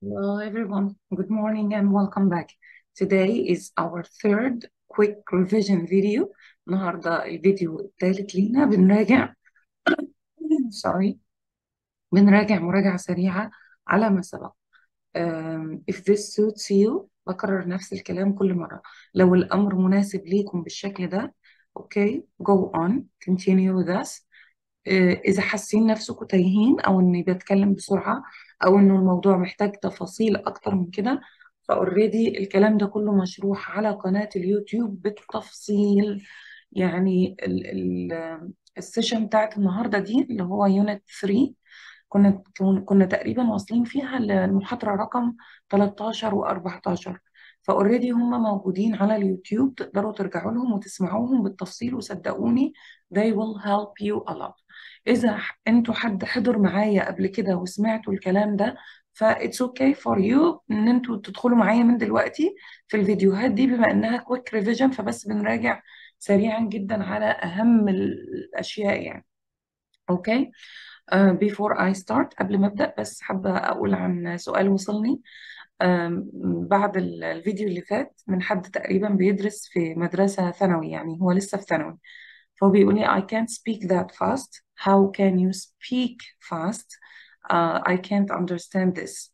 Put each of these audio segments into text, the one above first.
Hello, everyone. Good morning and welcome back. Today is our third quick revision video. النهاردة الفيديو الثالث لينا بنراجع sorry بنراجع مراجعة سريعة على ما سبق. Um, if this suits you بكرر نفس الكلام كل مرة. لو الأمر مناسب ليكم بالشكل ده okay go on continue with us. آه، إذا حاسين نفسكم تايهين أو إني بتكلم بسرعة أو إنه الموضوع محتاج تفاصيل أكتر من كده فأوريدي الكلام ده كله مشروح على قناة اليوتيوب بالتفصيل يعني ال ال السيشن بتاعت النهاردة دي اللي هو يونت 3 كنا كنا تقريبا واصلين فيها للمحاضرة رقم 13 و14 فاوريدي هم موجودين على اليوتيوب تقدروا ترجعوا لهم وتسمعوهم بالتفصيل وصدقوني they will help you a lot إذا ح- انتوا حد حضر معايا قبل كده وسمعتوا الكلام ده ف it's okay for you ان انتوا تدخلوا معايا من دلوقتي في الفيديوهات دي بما انها quick revision فبس بنراجع سريعا جدا على اهم الاشياء يعني اوكي uh, before I start قبل ما ابدا بس حابه اقول عن سؤال وصلني آم، بعد ال- الفيديو اللي فات من حد تقريبا بيدرس في مدرسة ثانوي يعني هو لسه في ثانوي فهو بيقول لي I can't speak that fast how can you speak fast uh, I can't understand this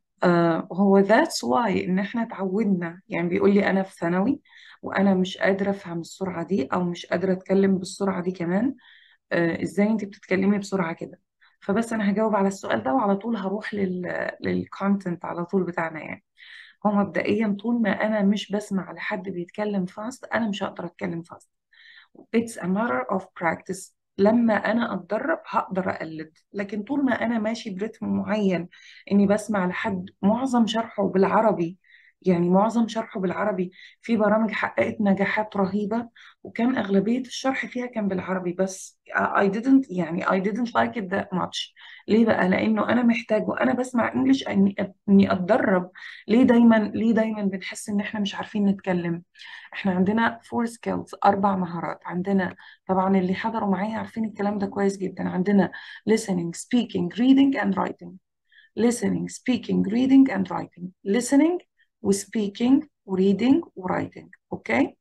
آه هو that's why ان احنا اتعودنا يعني بيقول لي انا في ثانوي وانا مش قادره افهم السرعه دي او مش قادره اتكلم بالسرعه دي كمان آه ازاي انت بتتكلمي بسرعه كده فبس انا هجاوب على السؤال ده وعلى طول هروح لل للكونتنت على طول بتاعنا يعني هو مبدئيا طول ما انا مش بسمع لحد بيتكلم فاست انا مش هقدر اتكلم فاست It's a matter of practice لما أنا أتدرب هقدر أقلد لكن طول ما أنا ماشي برتم معين إني بسمع لحد معظم شرحه بالعربي يعني معظم شرحه بالعربي في برامج حققت نجاحات رهيبة وكان أغلبية الشرح فيها كان بالعربي بس I didn't يعني I didn't like it that much ليه بقى؟ لأنه أنا محتاج وأنا بسمع إنجلش إني إني أتدرب ليه دايما ليه دايما بنحس إن إحنا مش عارفين نتكلم احنا عندنا فور سكيلز اربع مهارات عندنا طبعا اللي حضروا معايا عارفين الكلام ده كويس جدا عندنا listening speaking reading and writing listening speaking reading and writing listening و speaking و reading و writing اوكي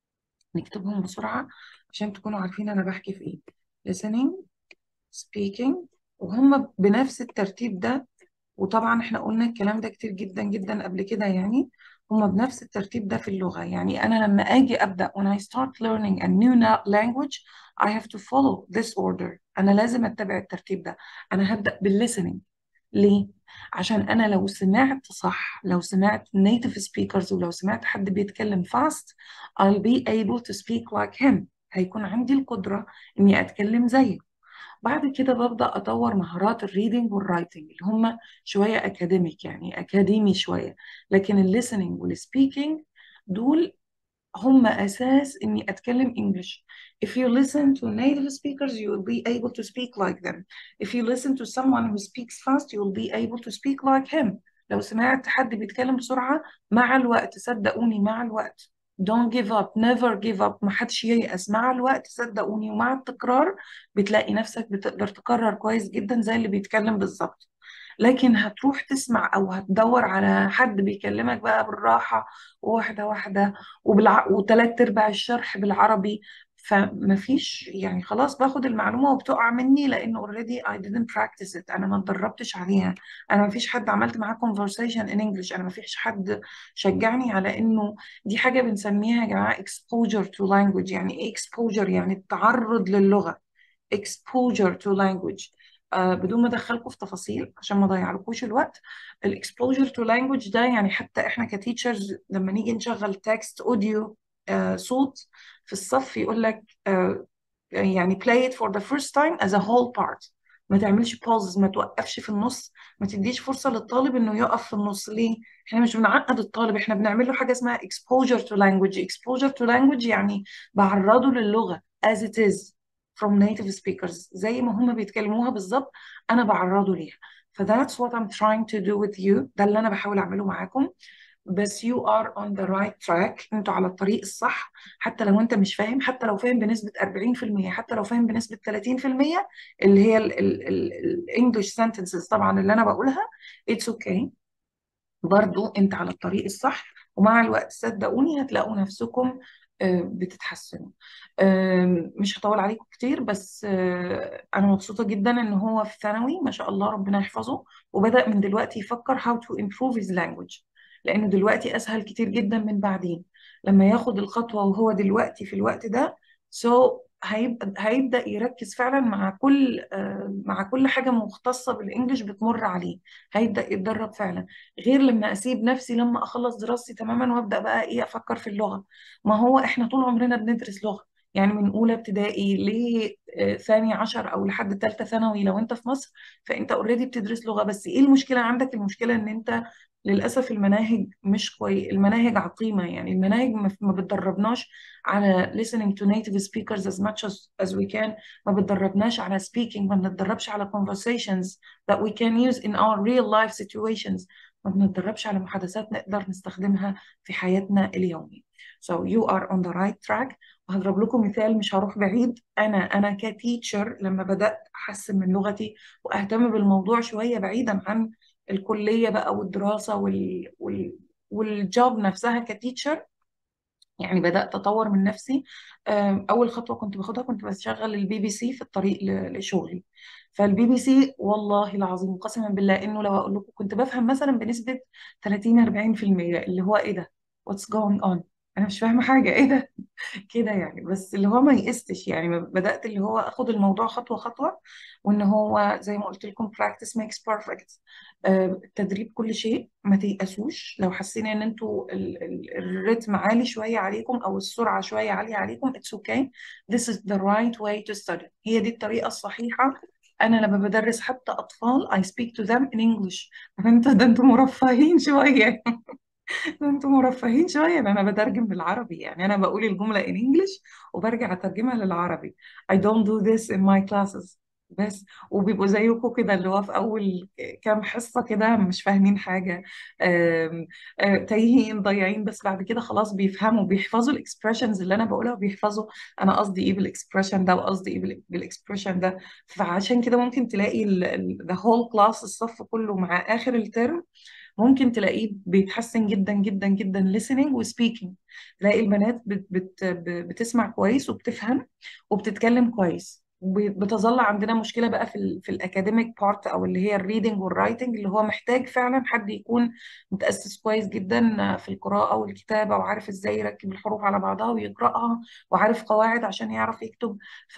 نكتبهم بسرعة عشان تكونوا عارفين انا بحكي في ايه listening speaking وهم بنفس الترتيب ده وطبعا احنا قلنا الكلام ده كتير جدا جدا قبل كده يعني هما بنفس الترتيب ده في اللغة يعني أنا لما أجي أبدأ when I start learning a new na- language I have to follow this order أنا لازم أتبع الترتيب ده أنا هبدأ بالlistening ليه؟ عشان أنا لو سمعت صح لو سمعت native speakers ولو سمعت حد بيتكلم fast I'll be able to speak like him هيكون عندي القدرة إني أتكلم زيه بعد كده ببدأ أطور مهارات الريدنج والرايتنج اللي هم شوية أكاديميك يعني أكاديمي شوية لكن الليسننج والسبيكينج دول هم أساس إني أتكلم English. If you listen to native speakers, you will be able to speak like them. If you listen to someone who speaks fast, you will be able to speak like him. لو سمعت حد بيتكلم بسرعة مع الوقت صدقوني مع الوقت don't give up never give up ما حدش ييأس مع الوقت صدقوني ومع التكرار بتلاقي نفسك بتقدر تكرر كويس جدا زي اللي بيتكلم بالظبط لكن هتروح تسمع او هتدور على حد بيكلمك بقى بالراحة واحدة واحدة وبالع... وتلات ارباع الشرح بالعربي فمفيش يعني خلاص باخد المعلومة وبتقع مني لأنه already I didn't practice it أنا ما اتدربتش عليها أنا مفيش حد عملت معاه conversation in English أنا مفيش حد شجعني على إنه دي حاجة بنسميها يا جماعة exposure to language يعني إيه exposure يعني التعرض للغة exposure to language آه بدون ما ادخلكم في تفاصيل عشان ما اضيعلكوش الوقت الاكسبوجر تو لانجوج ده يعني حتى احنا كتيتشرز لما نيجي نشغل تكست اوديو آه صوت في الصف يقول لك آه يعني play it for the first time as a whole part ما تعملش pauses ما توقفش في النص ما تديش فرصة للطالب انه يقف في النص ليه؟ احنا مش بنعقد الطالب احنا بنعمل له حاجة اسمها exposure to language exposure to language يعني بعرضه للغة as it is from native speakers زي ما هم بيتكلموها بالظبط انا بعرضه ليها ف that's what I'm trying to do with you ده اللي انا بحاول اعمله معاكم بس you are on the right track انتوا على الطريق الصح حتى لو انت مش فاهم حتى لو فاهم بنسبة 40% حتى لو فاهم بنسبة 30% اللي هي الانجلش sentences طبعا اللي انا بقولها it's okay برضو انت على الطريق الصح ومع الوقت صدقوني هتلاقوا نفسكم آه، بتتحسنوا آم، مش هطول عليكم كتير بس آه، انا مبسوطة جدا ان هو في ثانوي ما شاء الله ربنا يحفظه وبدأ من دلوقتي يفكر how to improve his language لانه دلوقتي اسهل كتير جدا من بعدين لما ياخد الخطوة وهو دلوقتي في الوقت ده so هيبقى هيبدأ يركز فعلا مع كل آه، مع كل حاجة مختصة بالانجلش بتمر عليه هيبدأ يتدرب فعلا غير لما اسيب نفسي لما اخلص دراستي تماما وابدا بقى ايه افكر في اللغه ما هو احنا طول عمرنا بندرس لغه يعني من اولى ابتدائي لثاني عشر او لحد ثالثه ثانوي لو انت في مصر فانت اوريدي بتدرس لغه بس ايه المشكله عندك المشكله ان انت للاسف المناهج مش كويس المناهج عقيمه يعني المناهج ما ما بتدربناش على listening to native speakers as much as, as we can ما بتدربناش على speaking ما بنتدربش على conversations that we can use in our real life situations ما بنتدربش على محادثات نقدر نستخدمها في حياتنا اليومية so you are on the right track وهضرب لكم مثال مش هروح بعيد أنا أنا كتيتشر لما بدأت أحسن من لغتي وأهتم بالموضوع شوية بعيدا عن الكلية بقى والدراسة وال, وال والجوب نفسها كتيتشر يعني بدأت أطور من نفسي آم، أول خطوة كنت باخدها كنت بشغل البي بي سي في الطريق ل- لشغلي فالبي بي سي والله العظيم قسما بالله إنه لو أقول لكم كنت بفهم مثلا بنسبة 30 40% اللي هو إيه ده what's going on أنا مش فاهمة حاجة إيه ده كده يعني بس اللي هو ما يئستش يعني بدأت اللي هو اخد الموضوع خطوة خطوة وان هو زي ما قلت لكم practice makes perfect آه، التدريب كل شيء ما تيأسوش لو حاسين ان انتوا ال- ال- الريتم عالي شوية عليكم او السرعة شوية عالية عليكم it's okay this is the right way to study هي دي الطريقة الصحيحة انا لما بدرس حتى اطفال I speak to them in English انتوا ده انتوا مرفهين شوية ده انتوا مرفهين شوية ده انا بترجم بالعربي يعني انا بقول الجملة in English وبرجع اترجمها للعربي I don't do this in my classes بس وبيبقوا زيكم كده اللي هو في اول كام حصة كده مش فاهمين حاجة آم، آه، تايهين ضايعين بس بعد كده خلاص بيفهموا بيحفظوا الاكسبريشنز اللي انا بقولها وبيحفظوا انا قصدي ايه بالاكسبريشن ده وقصدي ايه بالاكسبريشن ده فعشان كده ممكن تلاقي ال- ال- the whole class الصف كله مع اخر الترم ممكن تلاقيه بيتحسن جدا جدا جدا listening و speaking تلاقي البنات بت بت ب- بتسمع كويس وبتفهم وبتتكلم كويس بتظل عندنا مشكلة بقى في ال في الأكاديميك بارت أو اللي هي الريدنج والرايتنج اللي هو محتاج فعلا حد يكون متأسس كويس جدا في القراءة والكتابة وعارف إزاي يركب الحروف على بعضها ويقرأها وعارف قواعد عشان يعرف يكتب ف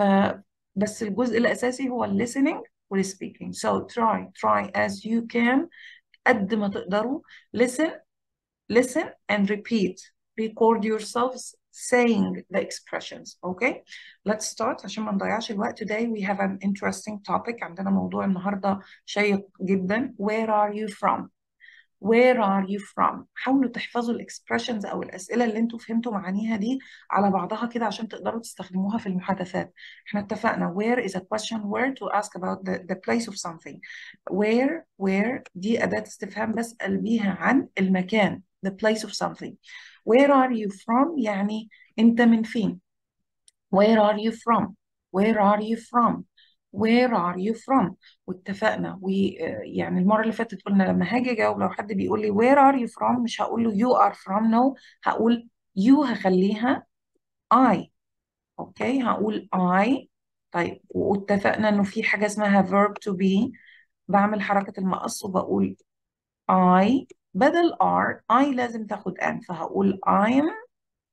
بس الجزء الأساسي هو ال listening وال speaking so try try as you can قد ما تقدروا listen listen and repeat record yourselves saying the expressions okay let's start عشان ما نضيعش الوقت today we have an interesting topic عندنا موضوع النهارده شيق جدا where are you from where are you from حاولوا تحفظوا الاكسبريشنز او الاسئله اللي انتوا فهمتوا معانيها دي على بعضها كده عشان تقدروا تستخدموها في المحادثات احنا اتفقنا where is a question word to ask about the, the place of something where where دي اداه استفهام بسال بيها عن المكان the place of something where are you from يعني انت من فين Where are you from? Where are you from? Where are you from? واتفقنا ويعني المرة اللي فاتت قلنا لما هاجي اجاوب لو حد بيقول لي where are you from مش هقول له you are from no هقول you هخليها I اوكي هقول I طيب واتفقنا انه في حاجة اسمها verb to be بعمل حركة المقص وبقول I بدل are I لازم تاخد am فهقول I'm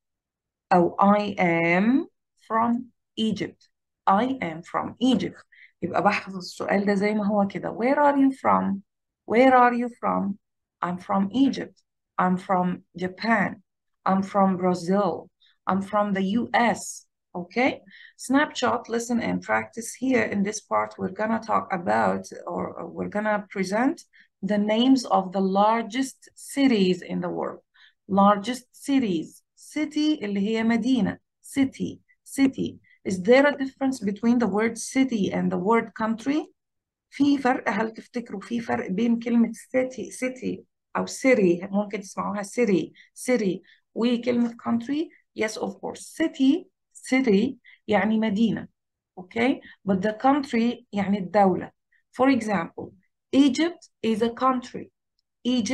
أو I am from Egypt I am from Egypt يبقى بحفظ السؤال ده زي ما هو كده Where are you from? Where are you from? I'm from Egypt I'm from Japan I'm from Brazil I'm from the US Okay? Snapshot, listen and practice. Here in this part, we're gonna talk about or or we're gonna present the names of the largest cities in the world. Largest cities. City اللي هي مدينة. City. City. Is there a difference between the word city and the word country? في فرق هل تفتكروا في فرق بين كلمة city city أو city ممكن تسمعوها city city وكلمة country yes of course city city يعني مدينة okay but the country يعني الدولة for example Egypt is a country Egypt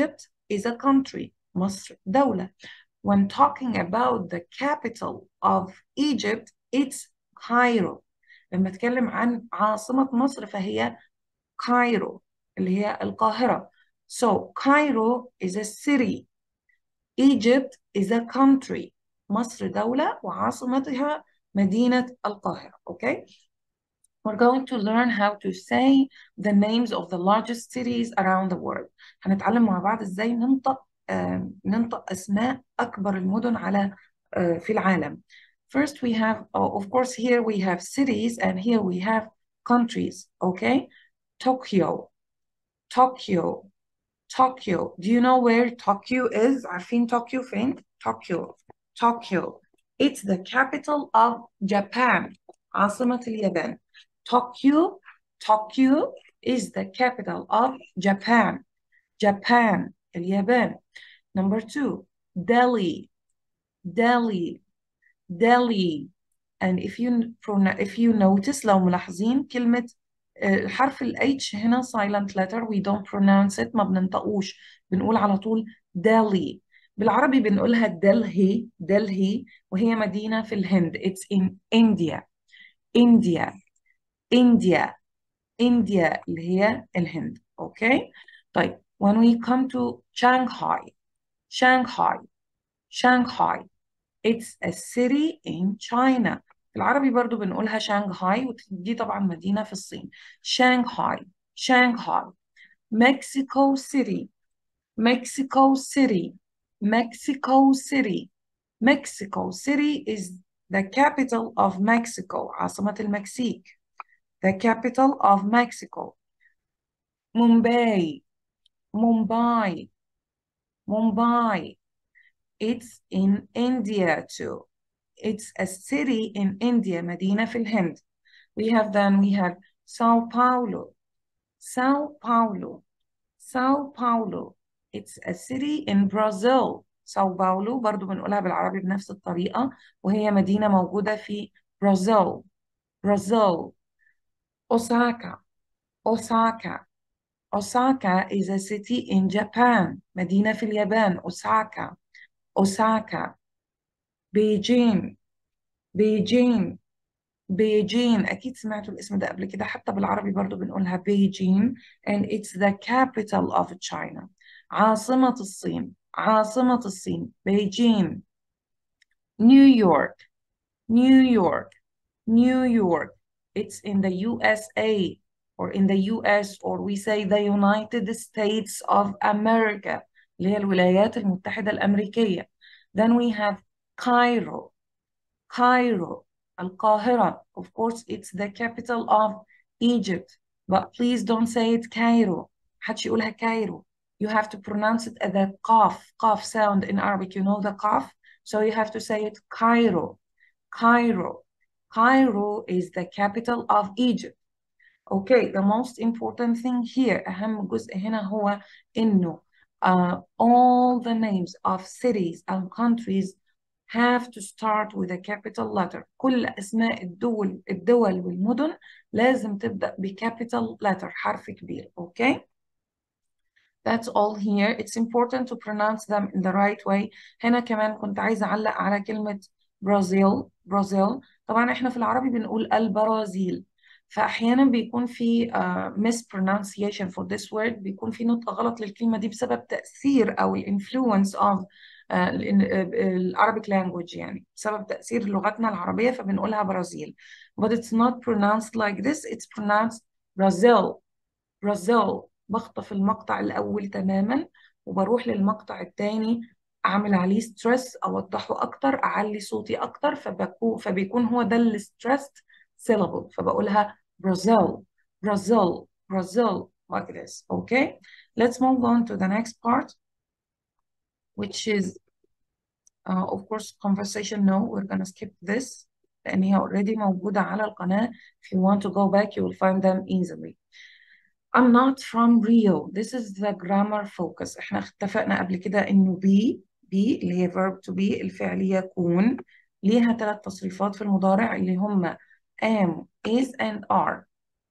is a country مصر دولة when talking about the capital of Egypt it's Cairo لما اتكلم عن عاصمة مصر فهي كايرو اللي هي القاهرة so Cairo is a city Egypt is a country مصر دولة وعاصمتها مدينة القاهرة okay We're going to learn how to say the names of the largest cities around the world. هنتعلم مع بعض ازاي ننطق آه، ننطق اسماء اكبر المدن على آه، في العالم. First we have oh, of course here we have cities and here we have countries, okay? Tokyo, Tokyo, Tokyo. Do you know where Tokyo is? عارفين Tokyo فين؟ Tokyo, Tokyo. It's the capital of Japan. عاصمة اليابان. Tokyo, Tokyo is the capital of Japan. Japan, اليابان. Number two, Delhi, Delhi, Delhi. And if you if you notice لو ملاحظين كلمة آه، حرف ال H هنا silent letter we don't pronounce it ما بننطقوش بنقول على طول Delhi بالعربي بنقولها دلهي دلهي وهي مدينة في الهند it's in India India India India اللي هي الهند اوكي طيب when we come to Shanghai Shanghai Shanghai it's a city in China في العربي برضو بنقولها شانغهاي ودي طبعا مدينة في الصين شانغهاي شانغهاي Mexico City Mexico City Mexico City Mexico City is the capital of Mexico عاصمة المكسيك the capital of Mexico Mumbai Mumbai Mumbai it's in India too it's a city in India مدينة في الهند we have then we have Sao Paulo Sao Paulo Sao Paulo it's a city in Brazil Sao Paulo برضو بنقولها بالعربي بنفس الطريقة وهي مدينة موجودة في برازيل برازيل Osaka Osaka Osaka is a city in Japan مدينة في اليابان Osaka Osaka بيجين بيجين بيجين أكيد سمعتوا الاسم ده قبل كده حتى بالعربي برضو بنقولها بيجين and it's the capital of China عاصمة الصين عاصمة الصين بيجين نيويورك نيويورك نيويورك it's in the USA or in the US or we say the United States of America اللي هي الولايات المتحدة الأمريكية then we have Cairo Cairo القاهرة of course it's the capital of Egypt but please don't say it Cairo محدش يقولها كايرو you have to pronounce it as a qaf qaf sound in Arabic you know the qaf so you have to say it Cairo Cairo Cairo is the capital of Egypt okay the most important thing here أهم جزء هنا هو إنه uh, all the names of cities and countries have to start with a capital letter كل أسماء الدول الدول والمدن لازم تبدأ بcapital letter حرف كبير okay That's all here. It's important to pronounce them in the right way. هنا كمان كنت عايزة أعلق على كلمة برازيل برازيل طبعا احنا في العربي بنقول البرازيل فأحيانا بيكون في uh, mispronunciation for this word بيكون في نطق غلط للكلمة دي بسبب تأثير أو الانفلونس of العربيك language يعني بسبب تأثير لغتنا العربية فبنقولها برازيل but it's not pronounced like this it's pronounced Brazil Brazil بخطف المقطع الأول تماما وبروح للمقطع الثاني أعمل عليه ستريس أوضحه أكتر أعلي صوتي أكتر فبكون فبيكون هو ده الستريس syllable فبقولها Brazil Brazil Brazil like this okay let's move on to the next part which is uh, of course conversation no we're gonna skip this لأن هي already موجودة على القناة if you want to go back you will find them easily I'm not from Rio this is the grammar focus احنا اتفقنا قبل كده انه be be اللي هي verb to be الفعل يكون ليها ثلاث تصريفات في المضارع اللي هم am is and are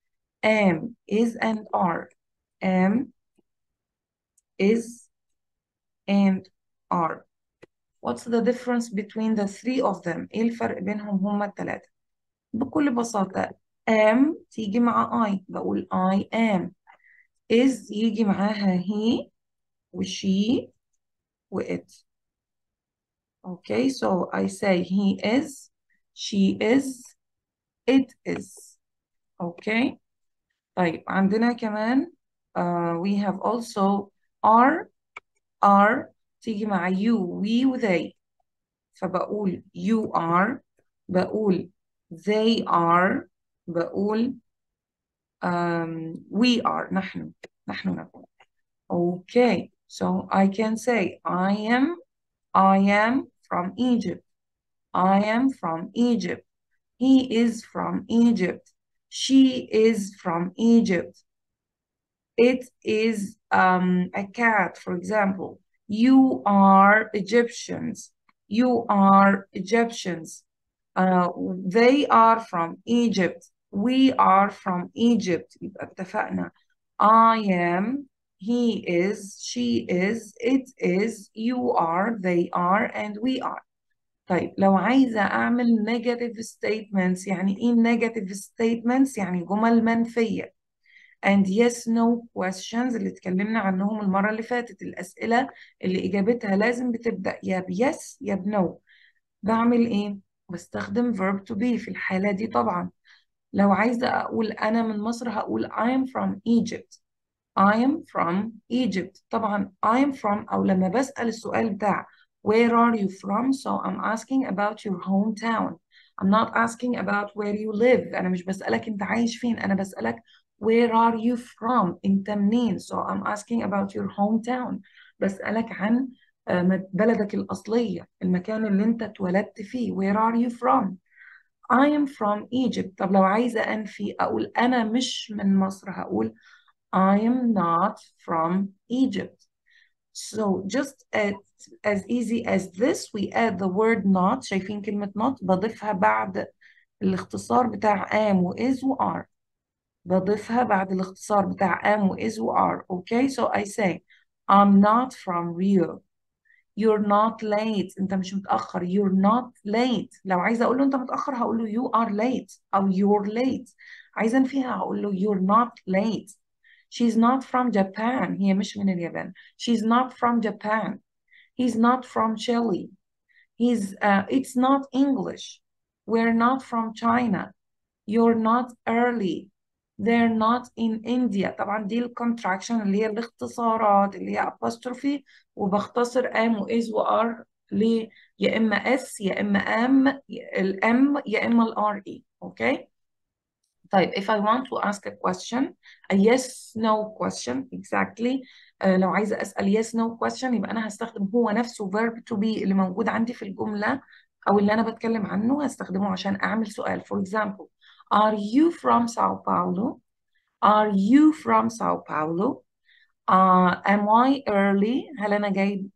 am is and are am is and are what's the difference between the three of them ايه الفرق بينهم هما الثلاثة بكل بساطة am تيجي مع I بقول I am is يجي معاها he و she و it okay so I say he is she is it is okay طيب عندنا كمان uh, we have also are are تيجي مع you we و they فبقول you are بقول they are بقول um, we are نحن نحن نكون okay so I can say I am I am from Egypt I am from Egypt he is from Egypt she is from Egypt it is um, a cat for example you are Egyptians you are Egyptians uh, they are from Egypt we are from Egypt يبقى اتفقنا I am he is she is it is you are they are and we are طيب لو عايزة أعمل negative statements يعني إيه negative statements يعني جمل منفية and yes no questions اللي اتكلمنا عنهم المرة اللي فاتت الأسئلة اللي إجابتها لازم بتبدأ يا ب yes يا ب no بعمل إيه؟ بستخدم verb to be في الحالة دي طبعا لو عايزة أقول أنا من مصر هقول I am from Egypt I am from Egypt طبعا I am from أو لما بسأل السؤال بتاع where are you from so I'm asking about your hometown I'm not asking about where you live أنا مش بسألك أنت عايش فين أنا بسألك where are you from أنت منين so I'm asking about your hometown بسألك عن بلدك الأصلية المكان اللي أنت اتولدت فيه where are you from I am from Egypt طب لو عايزة أنفي أقول أنا مش من مصر هقول I am not from Egypt. So just as, as easy as this we add the word not شايفين كلمة not بضيفها بعد الاختصار بتاع am و is و are بضيفها بعد الاختصار بتاع am و is و are okay so I say I'm not from Rio you're not late انت مش متأخر you're not late لو عايزة اقول له انت متأخر هقول له you are late او you're late عايزة انفيها هقول له you're not late She's not from Japan. هي مش من اليابان. She's not from Japan. He's not from Chile. He's uh, it's not English. We're not from China. You're not early. They're not in India. طبعا دي الكونتراكشن اللي هي الاختصارات اللي هي apostrophe وبختصر am و is و are ل يا اما s يا اما am الام يا اما الار اي اوكي طيب if I want to ask a question a yes no question exactly uh, لو عايزة أسأل yes no question يبقى أنا هستخدم هو نفسه verb to be اللي موجود عندي في الجملة أو اللي أنا بتكلم عنه هستخدمه عشان أعمل سؤال for example are you from Sao Paulo are you from Sao Paulo uh, am I early هل أنا جاي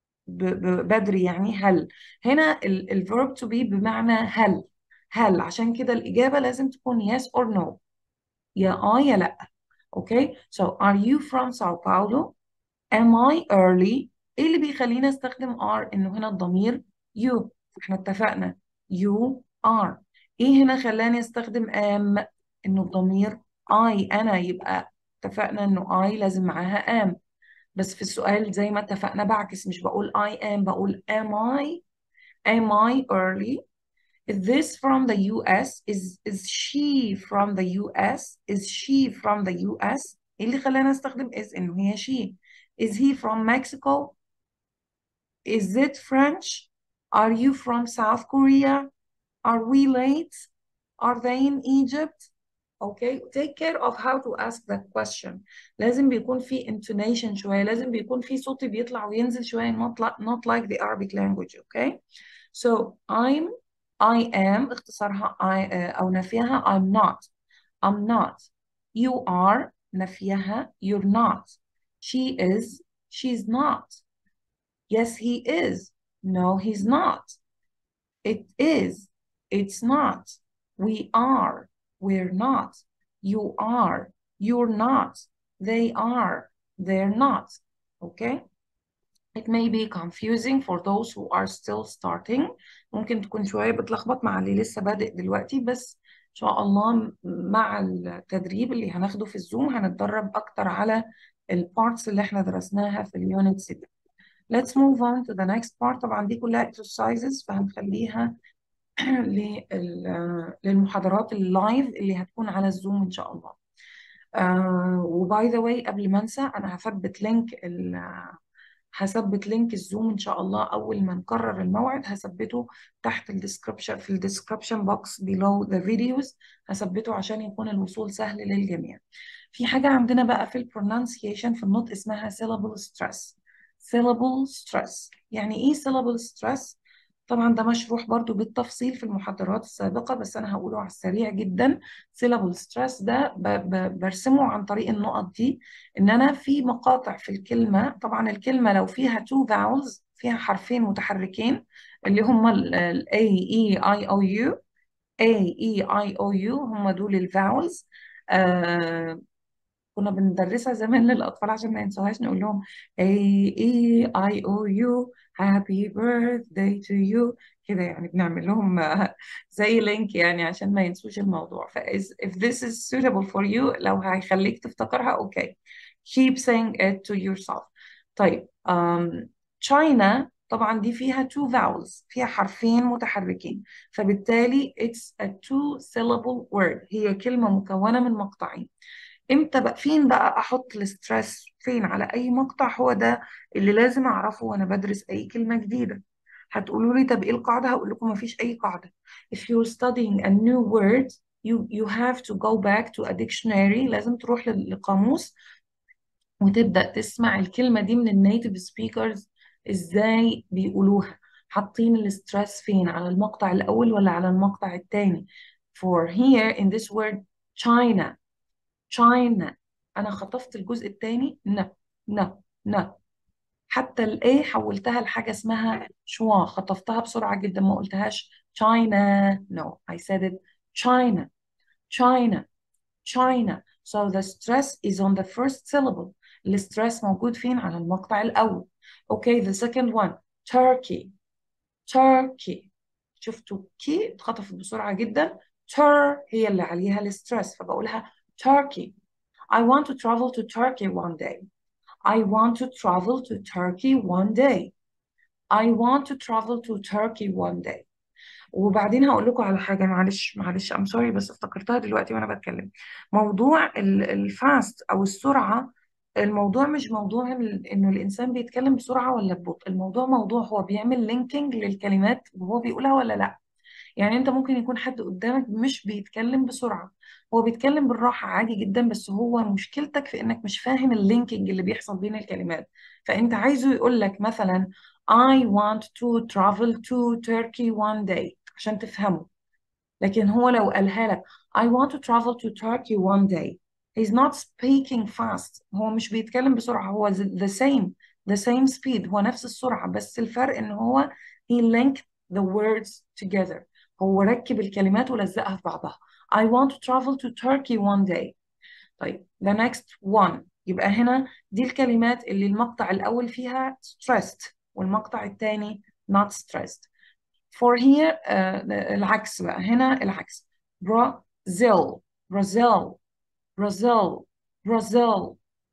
بدري يعني هل هنا الverb to be بمعنى هل هل عشان كده الإجابة لازم تكون yes or no يا آه يا لأ okay so are you from Sao Paulo am I early إيه اللي بيخليني أستخدم are إنه هنا الضمير you إحنا اتفقنا you are إيه هنا خلاني أستخدم am إنه الضمير I أنا يبقى اتفقنا إنه I لازم معاها am بس في السؤال زي ما اتفقنا بعكس مش بقول I am بقول am I am I early Is this from the US? Is is she from the US? Is she from the US? إيه اللي خلاني أستخدم is إنه هي she. Is he from Mexico? Is it French? Are you from South Korea? Are we late? Are they in Egypt? Okay, take care of how to ask that question. لازم بيكون في intonation شوية، لازم بيكون في صوتي بيطلع وينزل شوية not like, not like the Arabic language, okay? So I'm I am اختصارها I uh, أو نفيها I'm not I'm not you are نفيها you're not she is she's not yes he is no he's not it is it's not we are we're not you are you're not they are they're not okay It may be confusing for those who are still starting ممكن تكون شوية بتلخبط مع اللي لسه بادئ دلوقتي بس إن شاء الله مع التدريب اللي هناخده في الزوم هنتدرب أكتر على البارتس اللي احنا درسناها في اليونت 6 Let's move on to the next part طبعا دي كلها exercises فهنخليها لل- للمحاضرات اللايف اللي هتكون على الزوم إن شاء الله آه وباي ذا واي قبل ما انسى انا هثبت لينك ال هثبت لينك الزوم ان شاء الله اول ما نقرر الموعد هثبته تحت الديسكربشن في الديسكربشن بوكس below the videos هثبته عشان يكون الوصول سهل للجميع في حاجة عندنا بقى في البرونانسيشن في النطق اسمها syllable stress syllable stress يعني ايه syllable stress طبعا ده مشروح برضو بالتفصيل في المحاضرات السابقة بس أنا هقوله على السريع جدا syllable stress ده ب ب برسمه عن طريق النقط دي إن أنا في مقاطع في الكلمة طبعا الكلمة لو فيها two vowels فيها حرفين متحركين اللي هما ال ال A E I O U A E I O U هم دول الفاولز آه كنا بندرسها زمان للأطفال عشان ما ينسوهاش نقول لهم A E I O U Happy birthday to you كده يعني بنعمل لهم آه، زي لينك يعني عشان ما ينسوش الموضوع ف if this is suitable for you لو هيخليك تفتكرها اوكي keep saying it to yourself طيب um, China طبعا دي فيها two vowels فيها حرفين متحركين فبالتالي it's a two syllable word هي كلمة مكونة من مقطعين امتى بقى فين بقى احط الستريس فين على اي مقطع هو ده اللي لازم اعرفه وانا بدرس اي كلمة جديدة هتقولوا لي طب ايه القاعدة هقول لكم مفيش اي قاعدة if you're studying a new word you you have to go back to a dictionary لازم تروح لل- لقاموس وتبدأ تسمع الكلمة دي من النيتيف سبيكرز ازاي بيقولوها حاطين الاسترس فين على المقطع الأول ولا على المقطع الثاني for here in this word China China أنا خطفت الجزء الثاني ن ن ن حتى الايه حولتها لحاجة اسمها شوا خطفتها بسرعة جدا ما قلتهاش China no I said it China China China. So the stress is on the first syllable. الستريس موجود فين؟ على المقطع الأول. Okay, the second one. Turkey. Turkey. شفتوا كي اتخطفت بسرعة جدا. Tur هي اللي عليها الستريس فبقولها Turkey. I want to travel to Turkey one day. I want to travel to Turkey one day. I want to travel to Turkey one day. وبعدين هقول لكم على حاجة معلش معلش I'm sorry بس افتكرتها دلوقتي وأنا بتكلم موضوع الفاست أو السرعة الموضوع مش موضوع ال- إنه الإنسان بيتكلم بسرعة ولا ببطء الموضوع موضوع هو بيعمل لينكينج للكلمات وهو بيقولها ولا لأ يعني انت ممكن يكون حد قدامك مش بيتكلم بسرعة هو بيتكلم بالراحة عادي جدا بس هو مشكلتك في انك مش فاهم اللينكينج اللي بيحصل بين الكلمات فانت عايزه يقول لك مثلا I want to travel to Turkey one day عشان تفهمه لكن هو لو قالها لك I want to travel to Turkey one day he's not speaking fast هو مش بيتكلم بسرعة هو the same the same speed هو نفس السرعة بس الفرق ان هو he linked the words together هو ركب الكلمات ولزقها في بعضها I want to travel to Turkey one day طيب the next one يبقى هنا دي الكلمات اللي المقطع الأول فيها stressed والمقطع الثاني not stressed for here آه العكس بقى هنا العكس Brazil Brazil Brazil Brazil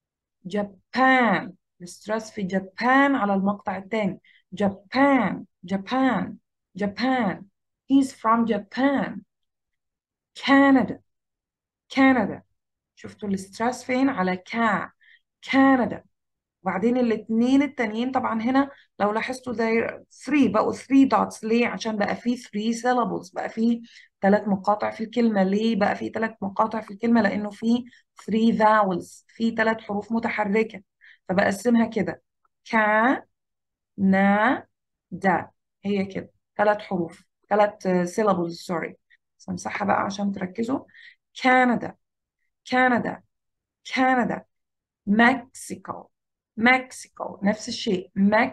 Japan الستريس في جابان على المقطع الثاني Japan Japan Japan he's from Japan Canada Canada شفتوا الستريس فين على كا كندا وبعدين الاثنين التانيين طبعا هنا لو لاحظتوا زي 3 بقوا 3 dots ليه عشان بقى في 3 syllables بقى في ثلاث مقاطع في الكلمة ليه بقى في ثلاث مقاطع في الكلمة لأنه في 3 vowels في ثلاث حروف متحركة فبقسمها كده كا نا دا هي كده ثلاث حروف ثلاث syllables سوري بس امسحها بقى عشان تركزوا كندا كندا كندا مكسيكو مكسيكو نفس الشيء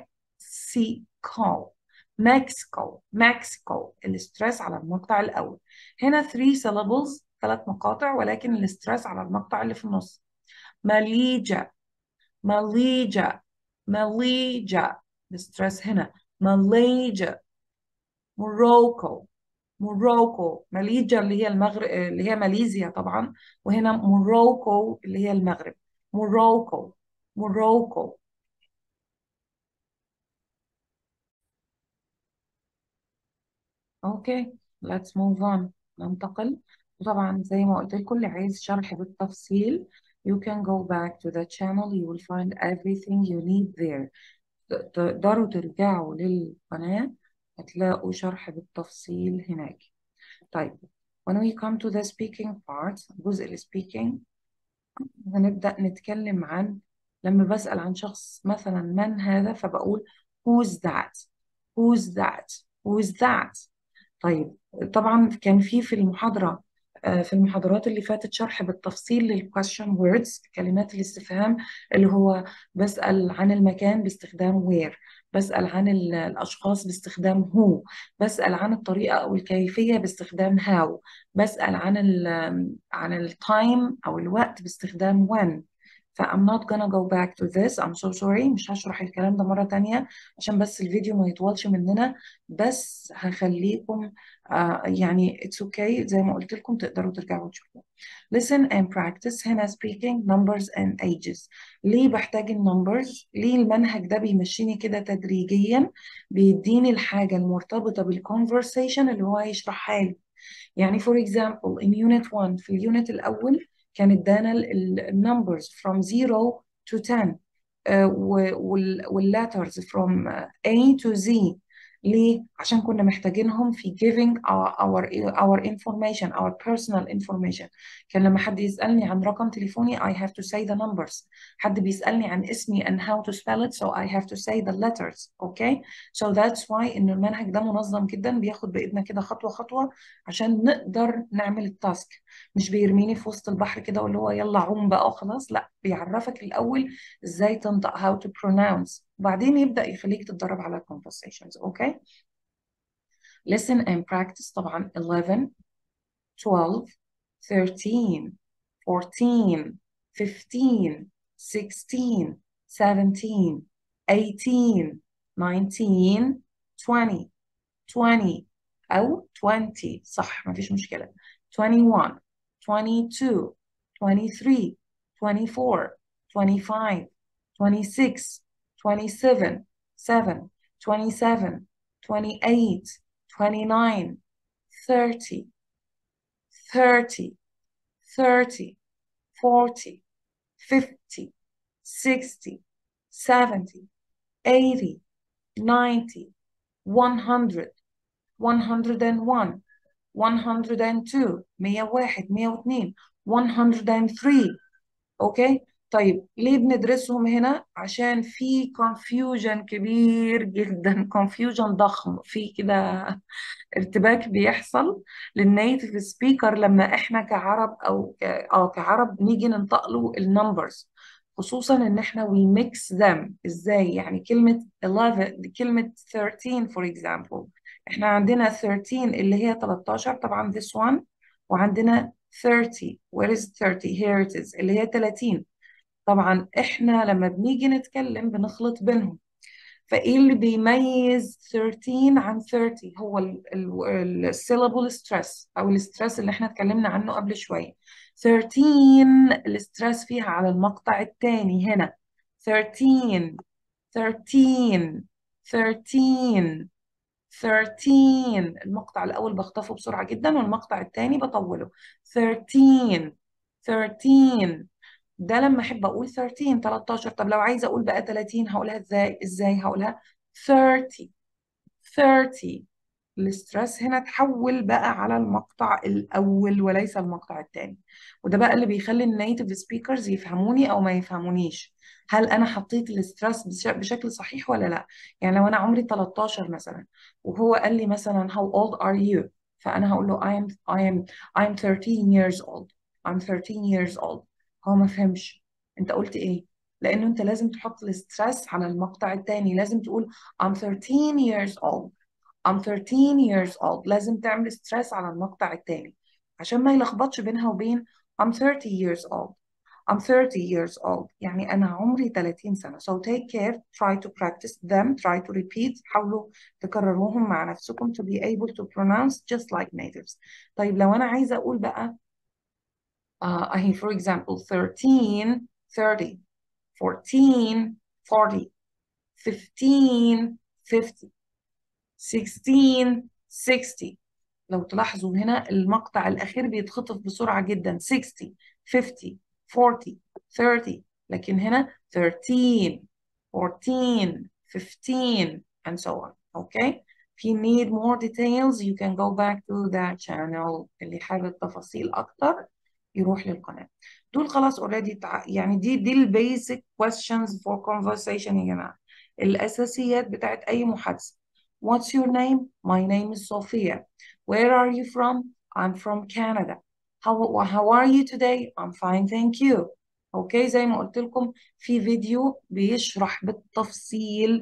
مكسيكو مكسيكو مكسيكو الاسترس على المقطع الأول هنا 3 syllables ثلاث مقاطع ولكن الاسترس على المقطع اللي في النص ماليجا ماليجا Malaysia الستريس هنا Malaysia Morocco موروكو ماليزيا اللي هي المغرب اللي هي ماليزيا طبعا وهنا موروكو اللي هي المغرب موروكو موروكو اوكي let's move on ننتقل وطبعا زي ما قلت لكم اللي عايز شرح بالتفصيل you can go back to the channel you will find everything you need there ت- تقدروا ترجعوا للقناة هتلاقوا شرح بالتفصيل هناك طيب when we come to the speaking part جزء ال speaking هنبدأ نتكلم عن لما بسأل عن شخص مثلا من هذا فبقول who's that who's that who's that طيب طبعا كان في في المحاضرة آه، في المحاضرات اللي فاتت شرح بالتفصيل للquestion words كلمات الاستفهام اللي هو بسأل عن المكان باستخدام where بسأل عن ال- الأشخاص باستخدام who بسأل عن الطريقة أو الكيفية باستخدام how بسأل عن ال عن التايم أو الوقت باستخدام when ف I'm not gonna go back to this I'm so sorry مش هشرح الكلام ده مرة تانية عشان بس الفيديو ما يطولش مننا بس هخليكم آه يعني it's okay زي ما قلت لكم تقدروا ترجعوا تشوفوا listen and practice هنا speaking numbers and ages ليه بحتاج النمبرز ليه المنهج ده بيمشيني كده تدريجيا بيديني الحاجة المرتبطة بالconversation اللي هو هيشرحها لي يعني for example in unit 1 في اليونت الأول كان ادانا النمبرز from 0 to 10 والletters from آه، A to Z ليه؟ عشان كنا محتاجينهم في giving our, our, our information our personal information كان لما حد يسألني عن رقم تليفوني I have to say the numbers حد بيسألني عن اسمي and how to spell it so I have to say the letters okay so that's why إن المنهج ده منظم جدا بياخد بإيدنا كده خطوة خطوة عشان نقدر نعمل التاسك مش بيرميني في وسط البحر كده واللي هو يلا عوم بقى وخلاص لا بيعرفك الأول ازاي تنطق how to pronounce وبعدين يبدأ يخليك تتدرب على conversations اوكي listen and practice طبعا 11 12 13 14 15 16 17 18 19 20 20 أو 20 صح ما فيش مشكلة 21 22 23 24 25 26 27 7 27 28 29 30 30 30 40 50 60 70 80 90 100 101 102 101 102 103 اوكي طيب ليه بندرسهم هنا عشان في confusion كبير جدا confusion ضخم في كده ارتباك بيحصل للنيتيف سبيكر لما احنا كعرب او ك... اه كعرب نيجي ننطق له النمبرز خصوصا ان احنا we mix them ازاي يعني كلمة 11 كلمة 13 for example احنا عندنا 13 اللي هي 13 طبعا this one وعندنا 30 where is 30 here it is اللي هي 30 طبعا احنا لما بنيجي نتكلم بنخلط بينهم فايه اللي بيميز 13 عن 30 هو السيلابل ستريس او الستريس اللي احنا اتكلمنا عنه قبل شويه 13 الستريس فيها على المقطع الثاني هنا 13 13 13 13 المقطع الأول بخطفه بسرعة جدا والمقطع الثاني بطوله 13 13 ده لما أحب أقول 13 13 طب لو عايزة أقول بقى 30 هقولها إزاي إزاي هقولها 30 30 الاسترس هنا تحول بقى على المقطع الأول وليس المقطع الثاني وده بقى اللي بيخلي النيتيف سبيكرز يفهموني أو ما يفهمونيش هل أنا حطيت الاسترس بش- بشكل صحيح ولا لا يعني لو أنا عمري 13 مثلا وهو قال لي مثلا how old are you فأنا هقول له I am I am I am 13 years old I'm 13 years old هو ما فهمش أنت قلت إيه لأنه أنت لازم تحط الاسترس على المقطع الثاني لازم تقول I'm 13 years old I'm 13 years old لازم تعمل ستريس على المقطع التاني عشان ما يلخبطش بينها وبين I'm 30 years old I'm 30 years old يعني أنا عمري 30 سنة so take care try to practice them try to repeat حاولوا تكرروهم مع نفسكم to be able to pronounce just like natives طيب لو أنا عايزة أقول بقى uh, أهي for example 13 30 14 40 15 50 16 60 لو تلاحظوا هنا المقطع الأخير بيتخطف بسرعة جدا 60 50 40 30 لكن هنا 13 14 15 and so on okay if you need more details you can go back to that channel اللي حابب تفاصيل أكتر يروح للقناة دول خلاص already تع... يعني دي دي البيزك questions for conversation يا جماعة الأساسيات بتاعت أي محادثة What's your name? My name is Sophia. Where are you from? I'm from Canada. How, how are you today? I'm fine, thank you. اوكي زي ما قلت لكم في فيديو بيشرح بالتفصيل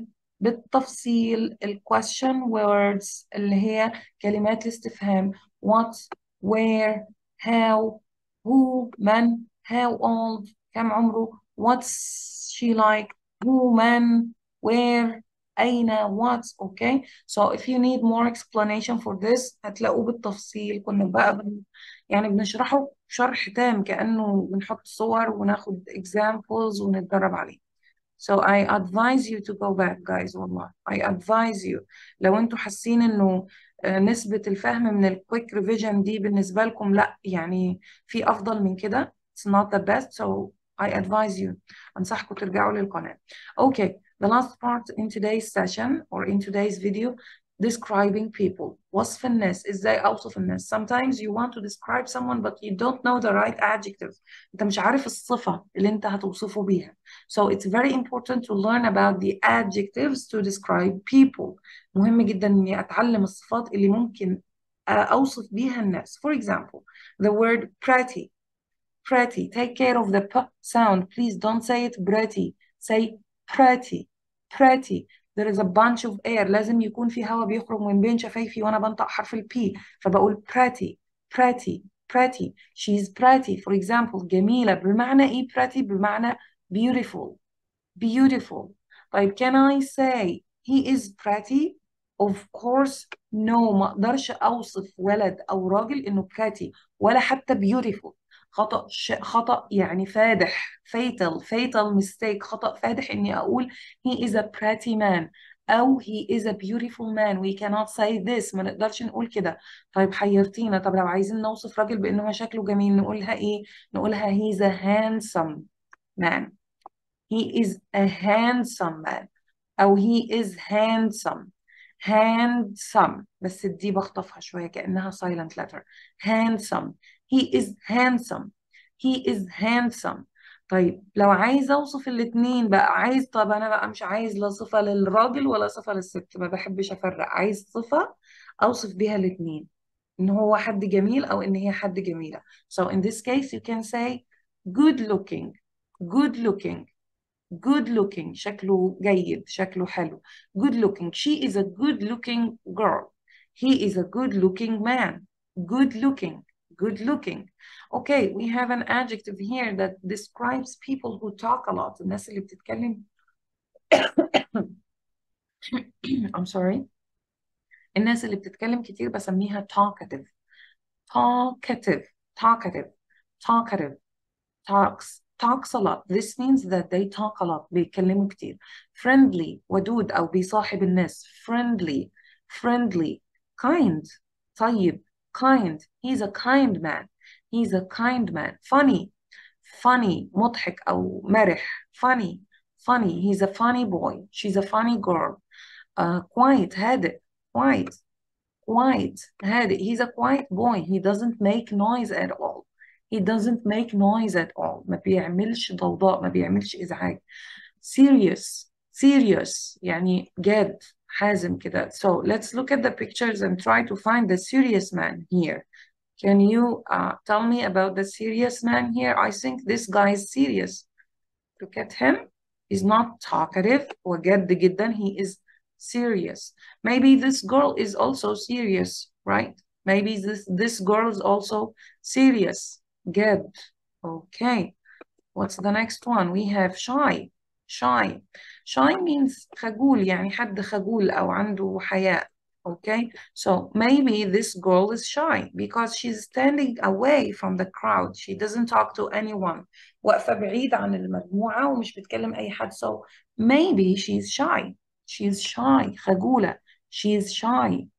بالتفصيل ال question words اللي هي كلمات الاستفهام what, where, how, who, من, how old, كم عمره, what's she like, who, من, where, أين what okay so if you need more explanation for this هتلاقوه بالتفصيل كنا بقى بن يعني بنشرحه شرح تام كأنه بنحط صور وناخد examples ونتدرب عليه so I advise you to go back guys والله I advise you لو انتوا حاسين انه نسبة الفهم من الكويك ريفيجن دي بالنسبة لكم لا يعني في أفضل من كده it's not the best so I advise you أنصحكم ترجعوا للقناة okay The last part in today's session or in today's video describing people وصف الناس ازاي اوصف الناس sometimes you want to describe someone but you don't know the right adjective انت مش عارف الصفة اللي انت هتوصفه بيها so it's very important to learn about the adjectives to describe people مهم جدا اني اتعلم الصفات اللي ممكن اوصف بيها الناس for example the word pretty pretty take care of the p sound please don't say it pretty say pretty pretty there is a bunch of air لازم يكون في هواء بيخرج من بين شفايفي وانا بنطق حرف البي فبقول pretty pretty pretty she's pretty for example جميلة بمعنى ايه pretty بمعنى beautiful beautiful طيب can I say he is pretty of course no ما اقدرش اوصف ولد او راجل انه pretty ولا حتى beautiful خطأ ش... خطأ يعني فادح fatal fatal mistake خطأ فادح إني أقول he is a pretty man أو he is a beautiful man we cannot say this ما نقدرش نقول كده طيب حيرتينا طب لو عايزين نوصف راجل بأنه هو شكله جميل نقولها إيه نقولها he is a handsome man he is a handsome man أو he is handsome handsome بس دي بخطفها شوية كأنها silent letter handsome he is handsome he is handsome طيب لو عايز اوصف الاتنين بقى عايز طب انا بقى مش عايز لا صفة للراجل ولا صفة للست ما بحبش افرق عايز صفة اوصف بيها الاتنين ان هو حد جميل او ان هي حد جميلة so in this case you can say good looking good looking good looking شكله جيد شكله حلو good looking she is a good looking girl he is a good looking man good looking good looking okay we have an adjective here that describes people who talk a lot الناس اللي بتتكلم I'm sorry الناس اللي بتتكلم كتير بسميها talkative talkative talkative talkative talks talks a lot this means that they talk a lot بيتكلموا كتير friendly ودود أو بيصاحب الناس friendly friendly kind طيب kind he's a kind man he's a kind man funny funny مضحك أو مرح funny funny he's a funny boy she's a funny girl uh, quiet هادئ quiet quiet هادئ he's a quiet boy he doesn't make noise at all he doesn't make noise at all ما بيعملش ضوضاء ما بيعملش إزعاج serious serious يعني جاد حازم كده so let's look at the pictures and try to find the serious man here can you uh, tell me about the serious man here I think this guy is serious look at him he's not talkative وجد جدا he is serious maybe this girl is also serious right maybe this this girl is also serious جد okay What's the next one? We have shy. Shy. Shy means خجول يعني حد خجول أو عنده حياء. Okay, so maybe this girl is shy because she's standing away from the crowd. She doesn't talk to anyone. واقفة بعيد عن المجموعة ومش بتكلم أي حد. So maybe she's shy. She's shy. خجولة. She's shy.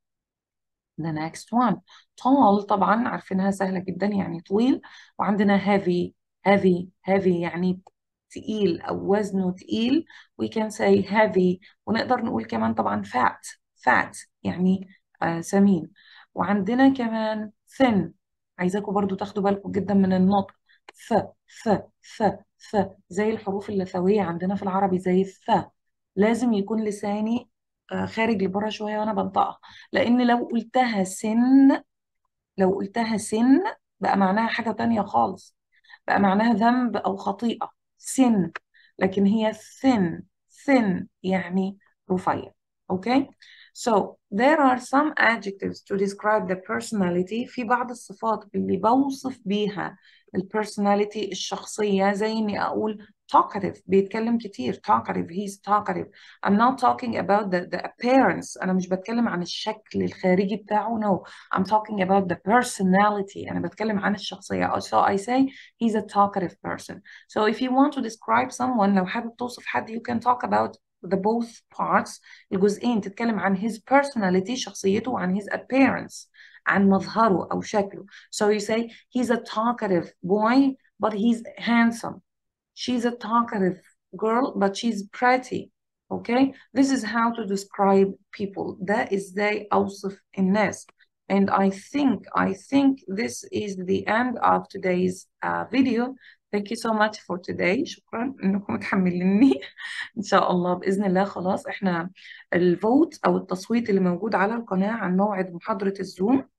The next one. tall طبعا عارفينها سهلة جدا يعني طويل وعندنا heavy heavy heavy يعني تقيل أو وزنه تقيل we can say heavy ونقدر نقول كمان طبعا fat fat يعني آه سمين وعندنا كمان thin عايزاكم برضو تاخدوا بالكم جدا من النطق ف ف ف ف زي الحروف اللثوية عندنا في العربي زي الث لازم يكون لساني آه خارج لبره شوية وأنا بنطقها لأن لو قلتها سن لو قلتها سن بقى معناها حاجة تانية خالص بقى معناها ذنب أو خطيئة سن لكن هي thin thin يعني رفيع okay so there are some adjectives to describe the personality في بعض الصفات اللي بوصف بيها البرسوناليتي الشخصية زي إني أقول talkative بيتكلم كتير talkative he's talkative I'm not talking about the, the appearance أنا مش بتكلم عن الشكل الخارجي بتاعه no I'm talking about the personality أنا بتكلم عن الشخصية so I say he's a talkative person so if you want to describe someone لو حابب توصف حد you can talk about the both parts الجزئين تتكلم عن his personality شخصيته وعن his appearance عن مظهره أو شكله so you say he's a talkative boy but he's handsome she's a talkative girl but she's pretty okay this is how to describe people ده ازاي اوصف الناس and I think I think this is the end of today's uh, video thank you so much for today شكرا انكم متحمليني ان شاء الله باذن الله خلاص احنا الفوت او التصويت اللي موجود على القناه عن موعد محاضره الزوم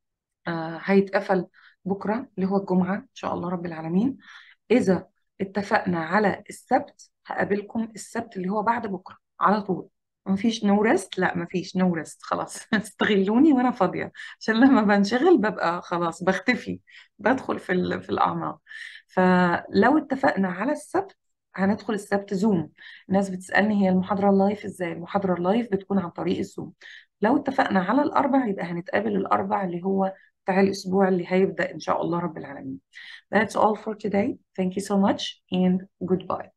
آه هيتقفل بكره اللي هو الجمعه ان شاء الله رب العالمين اذا اتفقنا على السبت هقابلكم السبت اللي هو بعد بكره على طول مفيش نو ريست لا مفيش نو ريست خلاص استغلوني وانا فاضيه عشان لما بنشغل ببقى خلاص بختفي بدخل في ال- في الاعماق فلو اتفقنا على السبت هندخل السبت زوم الناس بتسالني هي المحاضره اللايف ازاي المحاضره اللايف بتكون عن طريق الزوم لو اتفقنا على الاربع يبقى هنتقابل الاربع اللي هو بتاع الاسبوع اللي هيبدا ان شاء الله رب العالمين That's all for today. Thank you so much and goodbye.